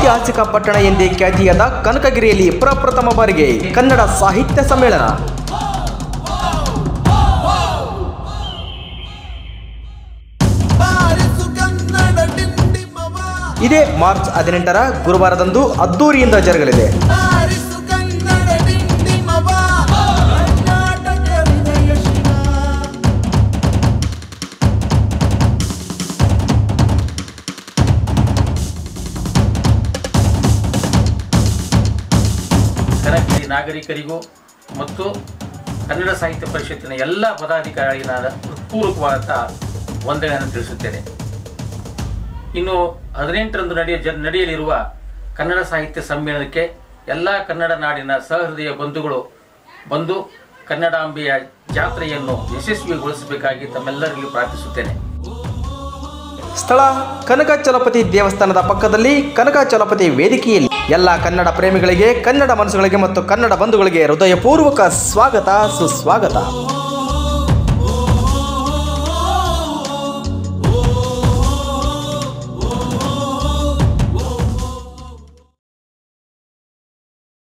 ಐತಿಹಾಸಿಕ ಪಟ್ಟಣ ಎಂದೇ ಖ್ಯಾತಿಯಾದ ಕನಕಗಿರಿಯಲ್ಲಿ ಪ್ರಪ್ರಥಮ ಬಾರಿಗೆ ಕನ್ನಡ ಸಾಹಿತ್ಯ ಸಮ್ಮೇಳನ ಬಾರಿಸು ಕನ್ನಡ ಡಿಂಡಿಮವ ಇದೇ ಮಾರ್ಚ್ ಹದಿನೆಂಟರ ಗುರುವಾರದಂದು ಅದ್ದೂರಿಯಿಂದ ಜರುಗಲಿದೆ ಬಾರಿಸು ಕನ್ನಡ ಡಿಂಡಿಮವ ಕರ್ನಾಟಕ ಹೃದಯ ಶಿವ ಕನಕಗಿರಿ ನಾಗರಿಕರಿಗೂ ಮತ್ತು ಕನ್ನಡ ಸಾಹಿತ್ಯ ಪರಿಷತ್ತಿನ ಎಲ್ಲ ಪದಾಧಿಕಾರಿಗಳಿಗೆ ನಾನು ಹೃತ್ಪೂರ್ವಕವಾದ ವಂದನೆಯನ್ನು ತಿಳಿಸುತ್ತೇನೆ ಇನ್ನು ಹದಿನೆಂಟರಂದು ನಡೆಯ ಜ ನಡೆಯಲಿರುವ ಕನ್ನಡ ಸಾಹಿತ್ಯ ಸಮ್ಮೇಳನಕ್ಕೆ ಎಲ್ಲ ಕನ್ನಡ ನಾಡಿನ ಸಹೃದಯ ಬಂಧುಗಳು ಬಂದು ಕನ್ನಡಾಂಬೆಯ ಜಾತ್ರೆಯನ್ನು ಯಶಸ್ವಿಗೊಳಿಸಬೇಕಾಗಿ ತಮ್ಮೆಲ್ಲರಿಗೂ ಪ್ರಾರ್ಥಿಸುತ್ತೇನೆ ಸ್ಥಳ ಕನಕಚಲಪತಿ ದೇವಸ್ಥಾನದ ಪಕ್ಕದಲ್ಲಿ ಕನಕಚಲಪತಿ ವೇದಿಕೆಯಲ್ಲಿ ಎಲ್ಲ ಕನ್ನಡ ಪ್ರೇಮಿಗಳಿಗೆ ಕನ್ನಡ ಮನಸ್ಸುಗಳಿಗೆ ಮತ್ತು ಕನ್ನಡ ಬಂಧುಗಳಿಗೆ ಹೃದಯಪೂರ್ವಕ ಸ್ವಾಗತ ಸುಸ್ವಾಗತ